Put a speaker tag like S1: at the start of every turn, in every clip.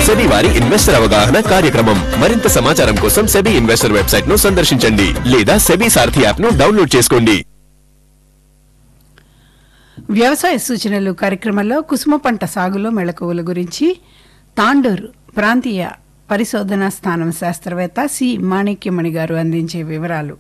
S1: SEBI వారి investor అవగాహన కార్యక్రమం మరింత సమాచారం కోసం సెబీ ఇన్వెస్టర్ వెబ్సైట్ ను సందర్శించండి లేదా సెబీ సారథి యాప్ ను డౌన్లోడ్ చేసుకోండి
S2: వ్యవసాయ సూచనలు కార్యక్రమంలో కుసుమ పంట సాగులో మెళకువల గురించి తాండూరు ప్రాంతీయ పరిశోధనా స్థానం శాస్త్రవేత్త సి మాణిక్యమణి గారు అందించే వివరాలు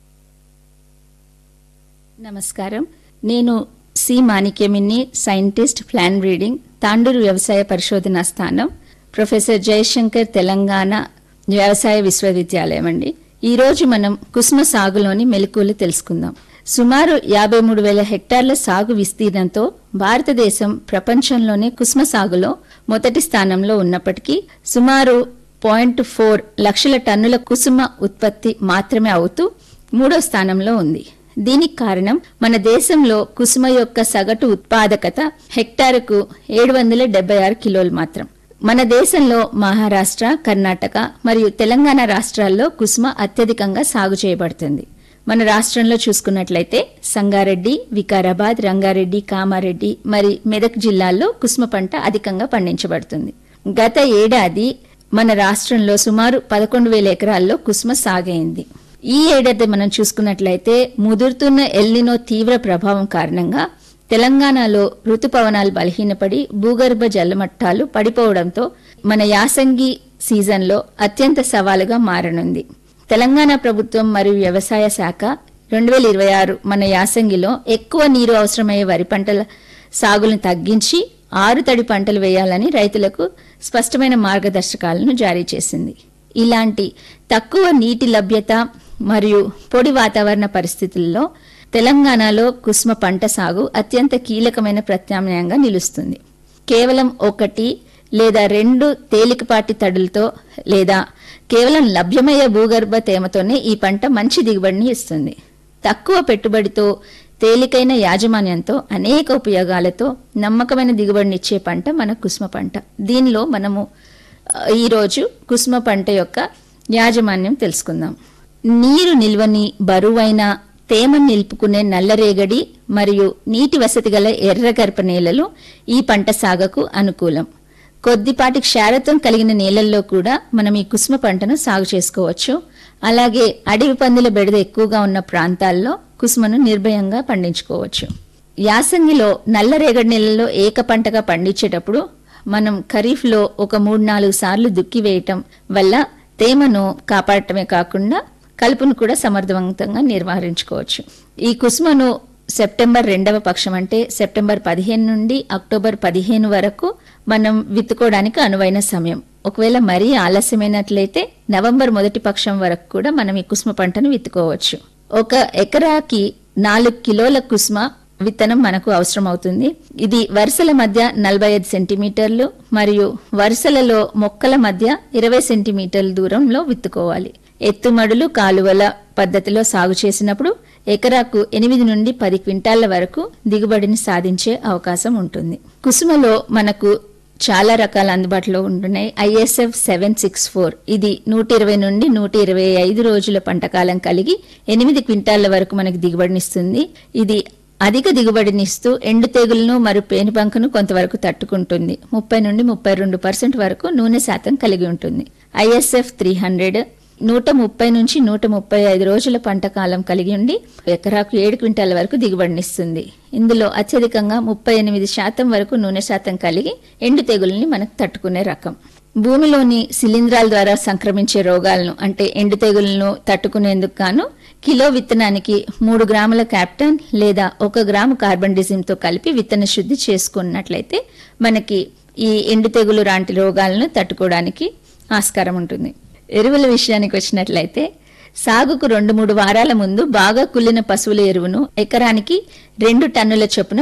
S3: నమస్కారం నేను సి మాణిక్యమిన్ని సైంటిస్ట్ ప్లాన్ బ్రీడింగ్ తాండూరు వ్యవసాయ పరిశోధనా స్థానం ప్రొఫెసర్ జయశంకర్ తెలంగాణ వ్యవసాయ విశ్వవిద్యాలయం అండి ఈరోజు మనం కుసుమ సాగులోని మెలకువలు తెలుసుకుందాం సుమారు యాభై మూడు వేల హెక్టార్ల సాగు విస్తీర్ణంతో భారతదేశం ప్రపంచంలోనే కుసుమ సాగులో మొదటి స్థానంలో ఉన్నప్పటికీ సుమారు పాయింట్ ఫోర్ లక్షల టన్నుల కుసుమ ఉత్పత్తి మాత్రమే అవుతూ మూడో స్థానంలో ఉంది దీనికి కారణం మన దేశంలో కుసుమ యొక్క సగటు ఉత్పాదకత హెక్టారుకు ఏడు వందల డెబ్బై ఆరు కిలోలు మాత్రం మన దేశంలో మహారాష్ట్ర కర్ణాటక మరియు తెలంగాణ రాష్ట్రాల్లో కుసుమ అత్యధికంగా సాగు చేయబడుతుంది మన రాష్ట్రంలో చూసుకున్నట్లయితే సంగారెడ్డి వికారాబాద్ రంగారెడ్డి కామారెడ్డి మరి మెదక్ జిల్లాల్లో కుసుమ పంట అధికంగా పండించబడుతుంది గత ఏడాది మన రాష్ట్రంలో సుమారు పదకొండు వేల ఎకరాల్లో కుసుమ సాగైంది ఈ ఏడాది మనం చూసుకున్నట్లయితే ముదురుతున్న ఎల్నినో తీవ్ర ప్రభావం కారణంగా తెలంగాణలో ఋతుపవనాలు బలహీనపడి భూగర్భ జలమట్టాలు పడిపోవడంతో మన యాసంగి సీజన్లో అత్యంత సవాలుగా మారనుంది తెలంగాణ ప్రభుత్వం మరియు వ్యవసాయ శాఖ రెండు వేల ఇరవై ఆరు మన యాసంగిలో ఎక్కువ నీరు అవసరమయ్యే వరి పంటల సాగులను తగ్గించి ఆరు తడి పంటలు వేయాలని రైతులకు స్పష్టమైన మార్గదర్శకాలను జారీ చేసింది ఇలాంటి తక్కువ నీటి లభ్యత మరియు పొడి వాతావరణ పరిస్థితుల్లో తెలంగాణలో కుసుమ పంట సాగు అత్యంత కీలకమైన ప్రత్యామ్నాయంగా నిలుస్తుంది కేవలం ఒకటి లేదా రెండు తేలికపాటి తడులతో లేదా కేవలం లభ్యమయ్యే భూగర్భ తేమతోనే ఈ పంట మంచి దిగుబడిని ఇస్తుంది తక్కువ పెట్టుబడితో తేలికైన యాజమాన్యంతో అనేక ఉపయోగాలతో నమ్మకమైన దిగుబడినిచ్చే పంట మన కుసుమ పంట దీనిలో మనము ఆ, ఈరోజు కుసుమ పంట యొక్క యాజమాన్యం తెలుసుకుందాం నీరు నిల్వని బరువైన తేమను నిలుపుకునే నల్లరేగడి మరియు నీటి వసతి గల ఎర్రగర్భ నేలలు ఈ పంట సాగుకు అనుకూలం కొద్దిపాటి క్షారత్వం కలిగిన నేలల్లో కూడా మనం ఈ కుసుమ పంటను సాగు చేసుకోవచ్చు అలాగే అడవి పందుల బెడద ఎక్కువగా ఉన్న ప్రాంతాల్లో కుసుమను నిర్భయంగా పండించుకోవచ్చు యాసంగిలో నల్లరేగడి నెలల్లో ఏక పంటగా పండించేటప్పుడు మనం ఖరీఫ్లో ఒక మూడు నాలుగు సార్లు దుక్కి వేయటం వల్ల తేమను కాపాడటమే కాకుండా కలుపును కూడా సమర్థవంతంగా నిర్వహించుకోవచ్చు ఈ కుసుమను సెప్టెంబర్ రెండవ పక్షం అంటే సెప్టెంబర్ పదిహేను నుండి అక్టోబర్ పదిహేను వరకు మనం విత్తుకోవడానికి అనువైన సమయం ఒకవేళ మరీ ఆలస్యమైనట్లయితే నవంబర్ మొదటి పక్షం వరకు కూడా మనం ఈ కుసుమ పంటను విత్తుకోవచ్చు ఒక ఎకరాకి నాలుగు కిలోల కుసుమ విత్తనం మనకు అవసరం అవుతుంది ఇది వరుసల మధ్య నలభై ఐదు సెంటీమీటర్లు మరియు వరుసలలో మొక్కల మధ్య ఇరవై సెంటీమీటర్ల దూరంలో విత్తుకోవాలి ఎత్తుమడులు కాలువల పద్ధతిలో సాగు చేసినప్పుడు ఎకరాకు ఎనిమిది నుండి పది క్వింటాళ్ల వరకు దిగుబడిని సాధించే అవకాశం ఉంటుంది కుసుమలో మనకు చాలా రకాల అందుబాటులో ఉంటున్నాయి ఐఎస్ఎఫ్ సెవెన్ సిక్స్ ఫోర్ ఇది నూట ఇరవై నుండి నూట ఇరవై ఐదు రోజుల పంటకాలం కలిగి ఎనిమిది క్వింటాళ్ల వరకు మనకి దిగుబడినిస్తుంది ఇది అధిక దిగుబడినిస్తూ ఎండు తెగులను మరియు పేనుబంకను కొంతవరకు తట్టుకుంటుంది ముప్పై నుండి ముప్పై రెండు పర్సెంట్ వరకు నూనె శాతం కలిగి ఉంటుంది ఐఎస్ఎఫ్ త్రీ హండ్రెడ్ నూట ముప్పై నుంచి నూట ముప్పై ఐదు రోజుల పంట కాలం కలిగి ఉండి ఎకరాకు ఏడు క్వింటాల వరకు దిగుబడినిస్తుంది ఇందులో అత్యధికంగా ముప్పై ఎనిమిది శాతం వరకు నూనె శాతం కలిగి ఎండు తెగుల్ని మనకు తట్టుకునే రకం భూమిలోని శిలీంధ్రాల ద్వారా సంక్రమించే రోగాలను అంటే ఎండు తెగులను తట్టుకునేందుకు గాను కిలో విత్తనానికి మూడు గ్రాముల క్యాప్టన్ లేదా ఒక గ్రాము కార్బన్ డిజిమ్తో కలిపి విత్తన శుద్ధి చేసుకున్నట్లయితే మనకి ఈ ఎండు తెగులు లాంటి రోగాలను తట్టుకోవడానికి ఆస్కారం ఉంటుంది ఎరువుల విషయానికి వచ్చినట్లయితే సాగుకు రెండు మూడు వారాల ముందు బాగా కుళ్ళిన పశువుల ఎరువును ఎకరానికి రెండు టన్నుల చొప్పున